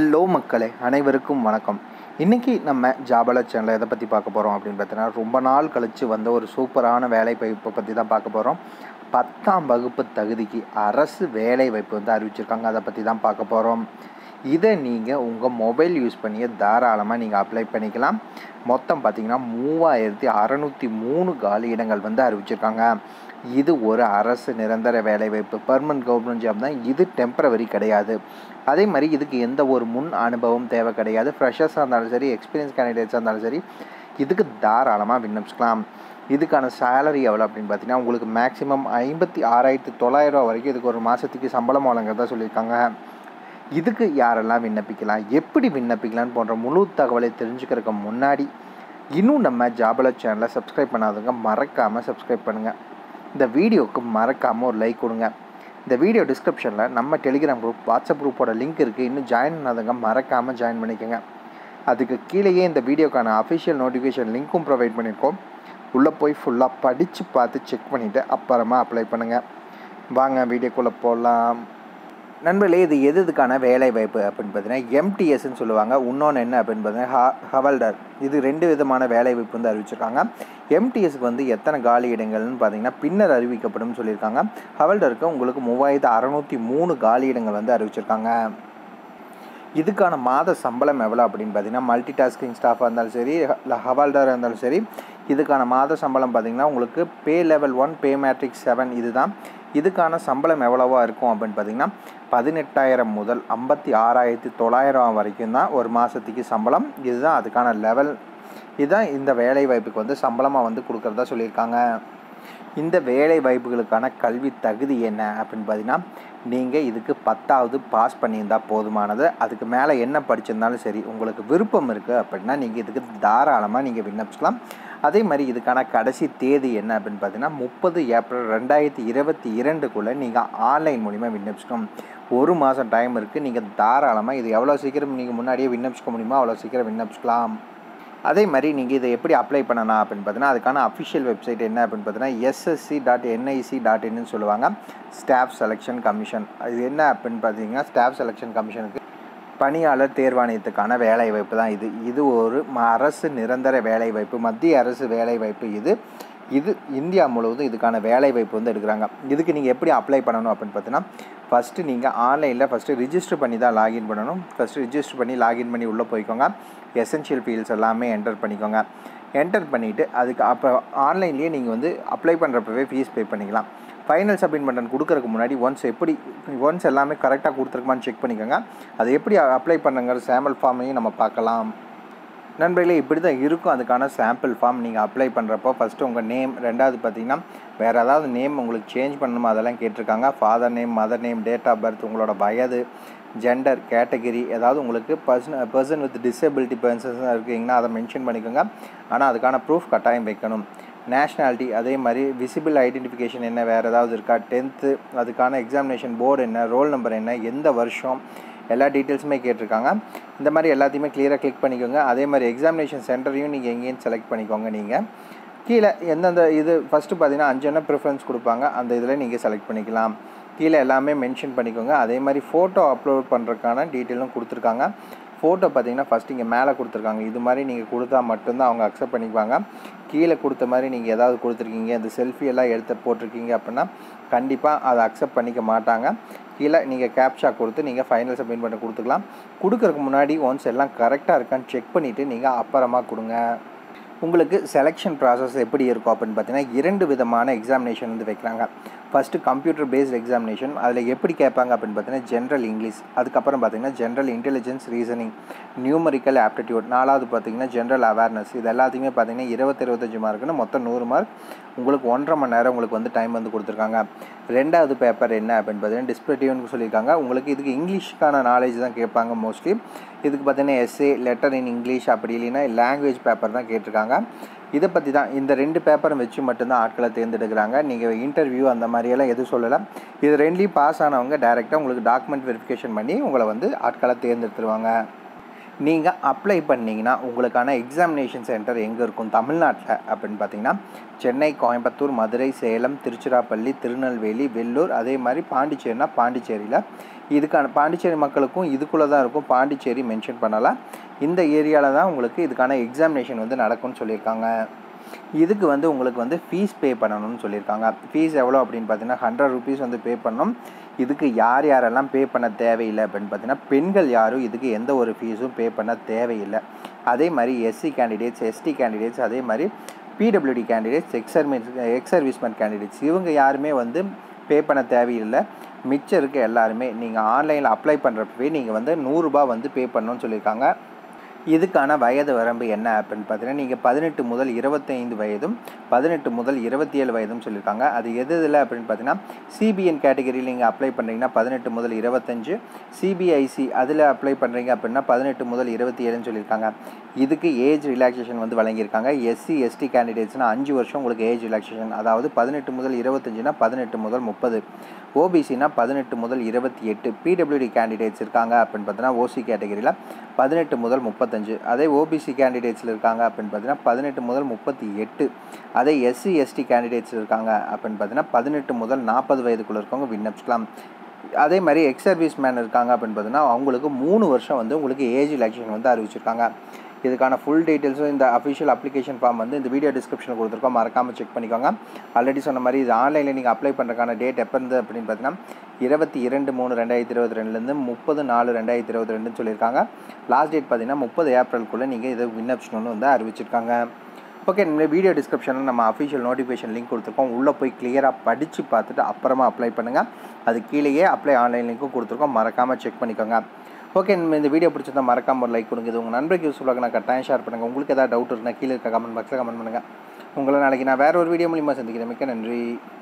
hello மக்களே அனைவருக்கும் வணக்கம் இன்றைக்கி நம்ம ஜாபல சேனலில் எதை பற்றி பார்க்க போகிறோம் அப்படின்னு பார்த்தீங்கன்னா ரொம்ப நாள் கழித்து வந்த ஒரு சூப்பரான வேலை வாய்ப்பை பற்றி தான் பார்க்க போகிறோம் பத்தாம் வகுப்பு தகுதிக்கு அரசு வேலை வாய்ப்பு வந்து அறிவிச்சிருக்காங்க அதை பற்றி தான் பார்க்க போகிறோம் இதை நீங்கள் உங்கள் மொபைல் யூஸ் பண்ணியே தாராளமாக நீங்கள் அப்ளை பண்ணிக்கலாம் மொத்தம் பார்த்தீங்கன்னா மூவாயிரத்தி அறநூற்றி மூணு காலி இடங்கள் வந்து அறிவிச்சிருக்காங்க இது ஒரு அரசு நிரந்தர வேலைவாய்ப்பு பர்மனன்ட் கவர்மெண்ட் ஜாப் தான் இது டெம்பரவரி கிடையாது அதே மாதிரி இதுக்கு எந்த ஒரு முன் அனுபவம் தேவை கிடையாது ஃப்ரெஷர்ஸாக இருந்தாலும் சரி எக்ஸ்பீரியன்ஸ் கேண்டிடேட்ஸாக இருந்தாலும் சரி இதுக்கு தாராளமாக விண்ணப்பிச்சுக்கலாம் இதுக்கான சேலரி எவ்வளோ அப்படின்னு பார்த்தீங்கன்னா உங்களுக்கு மேக்ஸிமம் ஐம்பத்தி ஆறாயிரத்தி தொள்ளாயிரம் ரூபா வரைக்கும் இதுக்கு ஒரு மாதத்துக்கு சம்பளம் வழங்குறதா சொல்லியிருக்காங்க இதுக்கு யாரெல்லாம் விண்ணப்பிக்கலாம் எப்படி விண்ணப்பிக்கலாம்னு போன்ற முழு தகவலை தெரிஞ்சுக்கிறதுக்கு முன்னாடி இன்னும் நம்ம ஜாபல சேனலை சப்ஸ்கிரைப் பண்ணாதவங்க மறக்காமல் சப்ஸ்கிரைப் பண்ணுங்கள் இந்த வீடியோவுக்கு மறக்காமல் ஒரு லைக் கொடுங்க இந்த வீடியோ டிஸ்கிரிப்ஷனில் நம்ம டெலிகிராம் குரூப் வாட்ஸ்அப் குரூப்போட லிங்க் இருக்குது இன்னும் ஜாயின் பண்ணாதவங்க மறக்காமல் ஜாயின் பண்ணிக்கோங்க அதுக்கு கீழேயே இந்த வீடியோக்கான அஃபிஷியல் நோட்டிஃபிகேஷன் லிங்க்கும் ப்ரொவைட் பண்ணியிருக்கோம் உள்ளே போய் ஃபுல்லாக படித்து பார்த்து செக் பண்ணிவிட்டு அப்புறமா அப்ளை பண்ணுங்கள் வாங்க வீடியோக்குள்ளே போகலாம் நண்பர்களே இது எது இதுக்கான வேலை வாய்ப்பு அப்படின்னு பார்த்தீங்கன்னா எம்டிஎஸ்ன்னு சொல்லுவாங்க இன்னொன்று என்ன அப்படின்னு பார்த்தீங்கன்னா ஹ ஹவல்டர் இது ரெண்டு விதமான வேலை வாய்ப்பு வந்து அறிவிச்சிருக்காங்க எம்டிஎஸ்க்கு வந்து எத்தனை காலி இடங்கள்னு பார்த்தீங்கன்னா பின்னர் அறிவிக்கப்படும் சொல்லியிருக்காங்க ஹவல்டருக்கு உங்களுக்கு மூவாயிரத்து அறநூற்றி மூணு காலி இடங்கள் வந்து அறிவிச்சிருக்காங்க இதுக்கான மாத சம்பளம் எவ்வளோ அப்படின்னு பார்த்தீங்கன்னா மல்டி டாஸ்கிங் ஸ்டாஃபாக இருந்தாலும் சரி இல்லை ஹவால்டராக இருந்தாலும் சரி இதுக்கான மாத சம்பளம் பார்த்தீங்கன்னா உங்களுக்கு pay level one pay matrix seven இதுதான் இதுக்கான சம்பளம் எவ்வளவா இருக்கும் அப்படின்னு பார்த்தீங்கன்னா பதினெட்டாயிரம் முதல் ஐம்பத்தி ஆறாயிரத்தி தொள்ளாயிரம் வரைக்கும் தான் ஒரு மாதத்துக்கு சம்பளம் இதுதான் அதுக்கான லெவல் இதுதான் இந்த வேலை வாய்ப்புக்கு வந்து சம்பளமாக வந்து கொடுக்குறதா சொல்லியிருக்காங்க இந்த வேலை வாய்ப்புகளுக்கான கல்வி தகுதி என்ன அப்படின்னு பார்த்தீங்கன்னா நீங்கள் இதுக்கு பத்தாவது பாஸ் பண்ணியிருந்தால் போதுமானது அதுக்கு மேலே என்ன படிச்சிருந்தாலும் சரி உங்களுக்கு விருப்பம் இருக்குது அப்படின்னா நீங்கள் இதுக்கு தாராளமாக நீங்கள் விண்ணப்பிக்கலாம் அதே மாதிரி இதுக்கான கடைசி தேதி என்ன அப்படின்னு பார்த்தீங்கன்னா முப்பது ஏப்ரல் ரெண்டாயிரத்தி இருபத்தி இரண்டுக்குள்ளே நீங்கள் ஆன்லைன் மூலிமா விண்ணப்பிச்சிக்கணும் ஒரு மாதம் டைம் இருக்குது நீங்கள் தாராளமாக இது எவ்வளோ சீக்கிரம் நீங்கள் முன்னாடியே விண்ணப்பிச்சிக்க முடியுமோ அவ்வளோ சீக்கிரம் விண்ணப்பிச்சிக்கலாம் அதே மாதிரி நீங்கள் இதை எப்படி அப்ளை பண்ணலாம் அப்படின்னு பார்த்தீங்கன்னா அதுக்கான அஃபிஷியல் வெப்சைட் என்ன அப்படின்னு பார்த்தீங்கன்னா எஸ்எஸ்சி டாட் என்ஐசி டாட் இன்னு சொல்லுவாங்க ஸ்டாஃப் செலெக்ஷன் கமிஷன் அது என்ன அப்படின்னு பார்த்தீங்கன்னா ஸ்டாஃப் செலெக்ஷன் கமிஷனுக்கு பணியாளர் தேர்வாணையத்துக்கான வேலைவாய்ப்பு தான் இது இது ஒரு அரசு நிரந்தர வேலைவாய்ப்பு மத்திய அரசு வேலைவாய்ப்பு இது இது இந்தியா முழுவதும் இதுக்கான வேலைவாய்ப்பு வந்து எடுக்கிறாங்க இதுக்கு நீங்கள் எப்படி அப்ளை பண்ணணும் அப்படின்னு பார்த்தீங்கன்னா ஃபஸ்ட்டு நீங்கள் ஆன்லைனில் ஃபஸ்ட்டு ரிஜிஸ்டர் பண்ணி தான் லாகின் பண்ணணும் ஃபஸ்ட்டு ரிஜிஸ்டர் பண்ணி லாகின் பண்ணி உள்ளே போய்க்கோங்க எசென்ஷியல் ஃபீல்ட்ஸ் எல்லாமே என்டர் பண்ணிக்கோங்க என்டர் பண்ணிவிட்டு அதுக்கு அப்போ ஆன்லைன்லேயே நீங்கள் வந்து அப்ளை பண்ணுறப்பவே ஃபீஸ் பே பண்ணிக்கலாம் ஃபைனல் சப்மிட் பட்டன் கொடுக்கறதுக்கு முன்னாடி ஒன்ஸ் எப்படி ஒன்ஸ் எல்லாமே கரெக்டாக கொடுத்துருக்குமான்னு செக் பண்ணிக்கோங்க அதை எப்படி அப்ளை பண்ணுங்கிற சாம்பிள் ஃபார்மையும் நம்ம பார்க்கலாம் நண்பர்களே இப்படி தான் இருக்கும் அதுக்கான சாம்பிள் ஃபார்ம் நீங்கள் அப்ளை பண்ணுறப்போ ஃபஸ்ட்டு உங்கள் நேம் ரெண்டாவது பார்த்தீங்கன்னா வேறு ஏதாவது நேம் உங்களுக்கு சேஞ்ச் பண்ணணுமா அதெல்லாம் கேட்டிருக்காங்க father name mother name date of birth உங்களோட வயது ஜெண்டர் கேட்டகிரி ஏதாவது உங்களுக்கு பர்சன் பர்சன் வித் டிசபிலிட்டி பர்சன்ஸாக இருக்கீங்கன்னா அதை மென்ஷன் பண்ணிக்கோங்க ஆனால் அதுக்கான ப்ரூஃப் கட்டாயம் வைக்கணும் நேஷ்னாலிட்டி அதே மாதிரி விசிபிள் ஐடென்டிஃபிகேஷன் என்ன வேறு ஏதாவது இருக்கா டென்த்து அதுக்கான எக்ஸாமினேஷன் போர்டு என்ன ரோல் நம்பர் என்ன எந்த வருஷம் எல்லா டீட்டெயில்ஸுமே கேட்டிருக்காங்க இந்த மாதிரி எல்லாத்தையுமே கிளியராக கிளிக் பண்ணிக்கோங்க அதே மாதிரி எக்ஸாமினேஷன் சென்டரையும் நீங்கள் எங்கேயும் செலக்ட் பண்ணிக்கோங்க நீங்கள் கீழே எந்தெந்த இது ஃபஸ்ட்டு பார்த்தீங்கன்னா அஞ்சு ப்ரிஃபரன்ஸ் கொடுப்பாங்க அந்த இதில் நீங்கள் செலக்ட் பண்ணிக்கலாம் கீழே எல்லாமே மென்ஷன் பண்ணிக்கோங்க அதே மாதிரி ஃபோட்டோ அப்லோட் பண்ணுறதுக்கான டீட்டெயிலும் கொடுத்துருக்காங்க ஃபோட்டோ பார்த்தீங்கன்னா ஃபஸ்ட் இங்கே மேலே கொடுத்துருக்காங்க இது மாதிரி நீங்கள் கொடுத்தா மட்டும்தான் அவங்க அக்செப்ட் பண்ணிக்குவாங்க கீழே கொடுத்த மாதிரி நீங்கள் ஏதாவது கொடுத்துருக்கீங்க இந்த செல்ஃபி எல்லாம் எடுத்து போட்டிருக்கீங்க அப்படின்னா கண்டிப்பாக அதை அக்செப்ட் பண்ணிக்க மாட்டாங்க கீழே நீங்கள் கேப்ஷா கொடுத்து நீங்கள் ஃபைனல் சப்மிட் பண்ணி கொடுத்துக்கலாம் கொடுக்குறதுக்கு முன்னாடி ஒன்ஸ் எல்லாம் கரெக்டாக இருக்கான்னு செக் பண்ணிவிட்டு நீங்கள் அப்புறமா கொடுங்க உங்களுக்கு செலெக்ஷன் ப்ராசஸ் எப்படி இருக்கும் அப்படின்னு பார்த்தீங்கன்னா இரண்டு விதமான எக்ஸாமினேஷன் வந்து வைக்கிறாங்க ஃபஸ்ட்டு கம்ப்யூட்டர் பேஸ்ட் எக்ஸாமினேஷன் அதில் எப்படி கேட்பாங்க அப்படின்னு பார்த்தீங்கன்னா ஜென்ரல் இங்கிலீஷ் அதுக்கப்புறம் பார்த்தீங்கன்னா general intelligence reasoning numerical aptitude நாலாவது பார்த்தீங்கன்னா ஜென்ரல் அவேர்னஸ் இது எல்லாத்தையுமே பார்த்தீங்கன்னா இருபத்தி இருபத்தஞ்சி மார்க்குன்னு மொத்தம் நூறு மார்க் உங்களுக்கு ஒன்றரை மணி நேரம் உங்களுக்கு வந்து டைம் வந்து கொடுத்துருக்காங்க ரெண்டாவது பேப்பர் என்ன அப்படின்னு பார்த்தீங்கன்னா டிஸ்பிளேட்டிவ்னு சொல்லியிருக்காங்க உங்களுக்கு இதுக்கு இங்கிலீஷ்க்கான நாலேஜ் தான் கேட்பாங்க மோஸ்ட்லி இதுக்கு பார்த்தீங்கன்னா எஸ்ஏ லெட்டர் இன் இங்கிலீஷ் அப்படி இல்லைன்னா லாங்குவேஜ் பேப்பர் தான் கேட்டிருக்காங்க இதை பற்றி தான் இந்த ரெண்டு பேப்பரும் வச்சு மட்டும்தான் ஆட்களை தேர்ந்தெடுக்கிறாங்க நீங்கள் இன்டர்வியூ அந்த மாதிரியெல்லாம் எதுவும் சொல்லலை இது ரெண்டுலேயும் பாஸ் ஆனவங்க டேரெக்டாக உங்களுக்கு டாக்குமெண்ட் வெரிஃபிகேஷன் பண்ணி உங்களை வந்து ஆட்களை தேர்ந்தெடுத்துருவாங்க நீங்கள் அப்ளை பண்ணிங்கன்னா உங்களுக்கான எக்ஸாமினேஷன் சென்டர் எங்கே இருக்கும் தமிழ்நாட்டில் அப்படின்னு பார்த்தீங்கன்னா சென்னை கோயம்புத்தூர் மதுரை சேலம் திருச்சிராப்பள்ளி திருநெல்வேலி வெள்ளூர் அதே மாதிரி பாண்டிச்சேரினா பாண்டிச்சேரியில் இதுக்கான பாண்டிச்சேரி மக்களுக்கும் இதுக்குள்ளே தான் இருக்கும் பாண்டிச்சேரி மென்ஷன் பண்ணலாம் இந்த ஏரியாவில் தான் உங்களுக்கு இதுக்கான எக்ஸாமினேஷன் வந்து நடக்கும்னு சொல்லியிருக்காங்க இதுக்கு வந்து உங்களுக்கு வந்து ஃபீஸ் பே பண்ணணும்னு சொல்லியிருக்காங்க ஃபீஸ் எவ்வளோ அப்படின்னு பார்த்தீங்கன்னா ஹண்ட்ரட் ருபீஸ் வந்து பே பண்ணணும் இதுக்கு யார் யாரெல்லாம் பே பண்ண தேவையில்லை அப்படின்னு பார்த்தீங்கன்னா பெண்கள் யாரும் இதுக்கு எந்த ஒரு ஃபீஸும் பே பண்ண தேவையில்லை அதே மாதிரி எஸ்சி கேண்டிடேட்ஸ் எஸ்டி கேண்டிடேட்ஸ் அதே மாதிரி PWD candidates ex service ex serviceman candidates இவங்க யாருமே வந்து பே பண்ண தேவையில்லை மிச்சம் இருக்க எல்லாருமே நீங்கள் ஆன்லைனில் அப்ளை பண்ணுறப்பவே நீங்கள் வந்து நூறுரூபா வந்து பே பண்ணணும்னு சொல்லியிருக்காங்க இதுக்கான வயது வரம்பு என்ன அப்படின்னு பார்த்தீங்கன்னா நீங்கள் பதினெட்டு முதல் இருபத்தைந்து வயதும் பதினெட்டு முதல் இருபத்தி ஏழு வயதும் சொல்லியிருக்காங்க அது எது இதில் அப்படின்னு பார்த்தீங்கன்னா சிபிஎன் கேட்டகரியில் நீங்கள் அப்ளை பண்ணுறீங்கன்னா பதினெட்டு முதல் இருபத்தஞ்சு சிபிஐசி அதில் அப்ளை பண்ணுறீங்க அப்படின்னா பதினெட்டு முதல் இருபத்தி ஏழுன்னு சொல்லியிருக்காங்க இதுக்கு ஏஜ் ரிலாக்ஸேஷன் வந்து வழங்கியிருக்காங்க எஸ்சி எஸ்டி கேண்டிடேட்ஸ்னால் அஞ்சு வருஷம் உங்களுக்கு ஏஜ் ரிலாக்ஸேஷன் அதாவது பதினெட்டு முதல் இருபத்தஞ்சுனா பதினெட்டு முதல் முப்பது ஓபிசினா பதினெட்டு முதல் இருபத்தி எட்டு பிடபிள்யூடி கேண்டிடேட்ஸ் இருக்காங்க அப்படின்னு பார்த்தீங்கன்னா ஓசி கேட்டகரியில் பதினெட்டு முதல் முப்பத்தஞ்சு அதே ஓபிசி கேண்டிடேட்ஸில் இருக்காங்க அப்படின்னு பார்த்தீங்கன்னா பதினெட்டு முதல் முப்பத்தி எட்டு அதே எஸ்சி எஸ்டி கேண்டிடேட்ஸ் இருக்காங்க அப்படின்னு பார்த்தீங்கன்னா பதினெட்டு முதல் நாற்பது வயதுக்குள்ளே இருக்கவங்க விண்ணப்பிக்கலாம் அதே மாதிரி எக்ஸ் சர்வீஸ் மேன் இருக்காங்க அப்படின்னு பார்த்தீங்கன்னா அவங்களுக்கு மூணு வருஷம் வந்து உங்களுக்கு ஏஜ் ரிலாக்ஸேஷன் வந்து அறிவிச்சிருக்காங்க இதுக்கான ஃபுல் டீட்டெயில்ஸும் இந்த அஃபிஷியல் அப்ளிகேஷன் ஃபார்ம் வந்து இந்த வீடியோ டிஸ்கிரிப்ஷனில் கொடுத்துருக்கோம் மறக்காமல் செக் பண்ணிக்கோங்க ஆல்ரெடி சொன்ன மாதிரி இது ஆன்லைனில் நீங்கள் அப்ளை பண்ணுறதுக்கான டேட் எப்போ இருந்து அப்படின்னு பார்த்தீங்கன்னா இருபத்தி இரண்டு மூணு ரெண்டாயிரத்தி இருபத்தி ரெண்டுலேருந்து முப்பது நாலு ரெண்டாயிரத்தி இருபத்தி ரெண்டுன்னு சொல்லியிருக்காங்க லாஸ்ட் டேட் பார்த்தீங்கன்னா முப்பது ஏப்ரலுக்குள்ளே நீங்கள் இதை விண்ணப்பிச்சணும்னு வந்து அறிவிச்சிருக்காங்க ஓகே இந்த வீடியோ டிஸ்கிரிப்ஷனில் நம்ம அஃபிஷியல் நோட்டிஃபிகேஷன் லிங்க் கொடுத்துருக்கோம் உள்ளே போய் கிளியராக படித்து பார்த்துட்டு அப்புறமா அப்ளை பண்ணுங்கள் அது கீழேயே அப்ளை ஆன்லைன் லிங்க்கும் கொடுத்துருக்கோம் மறக்காமல் செக் பண்ணிக்கோங்க ஓகே இந்த வீடியோ பிடிச்சிருந்தா மறக்காம ஒரு லைக் கொடுங்க இது உங்கள் நண்பருக்கு யூஸ்ஃபுல்லாக நான் கட்டாயம் ஷேர் பண்ணுங்கள் உங்களுக்கு ஏதாவது டவுட் இருந்தால் கீழே இருக்க கமெண்ட் பாக்ஸில் கமெண்ட் பண்ணுங்கள் உங்களை நாளைக்கு நான் வேறு ஒரு வீடியோ மூலியமாக சந்திக்கிறேன் மிக்க நன்றி